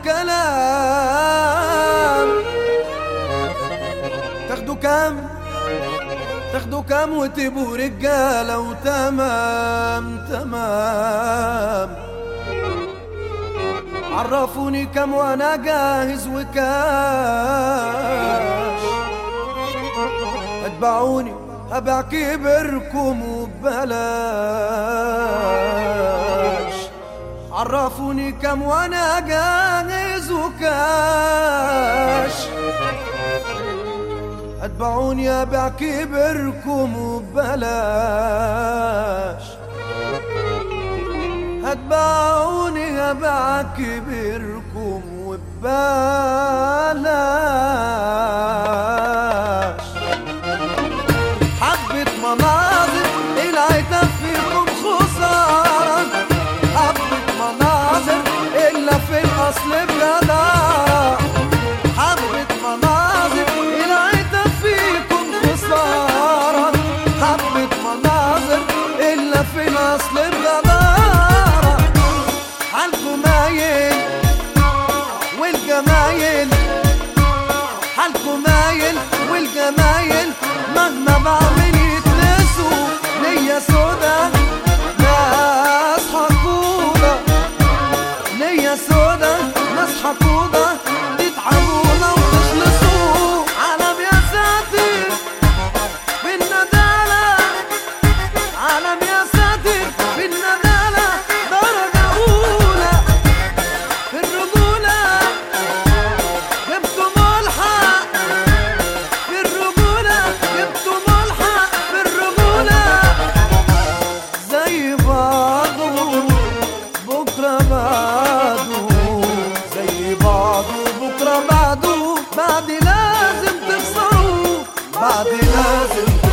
كلام تاخدوا كام تاخدوا كام وتبقوا رجالة وتمام تمام عرفوني كام وانا جاهز وكاش اتبعوني ابيع كبركم وببلاش عرفوني كام وانا جاهز وكاش اتبعوني ابيع كبركم وببلاش اتبعوني ابيع كبركم وببلاش حبة مناظر العتاب فيكم خسارة حبة مناظر إلا في الأصل بجدارة حبة مناظر العتاب فيكم خسارة حبة مناظر إلا في الأصل بجدارة حالكم مايل والجمايل حالكم مايل والجمايل مهما بعمل يتنسوا ليا سودا ناس حقودة ليا سودا ناس حقودة تتعبونا وتخلصوا عالم يا ساتر بالندالة عالم يا ساتر بالندالة درجة أولى في الرجولة جبتوا ملحق في الرجولة جبتوا ملحق في الرجولة زي بعضه بكرة بعده زي بعضه بكرة بعده بعد لازم تخسروا بعد لازم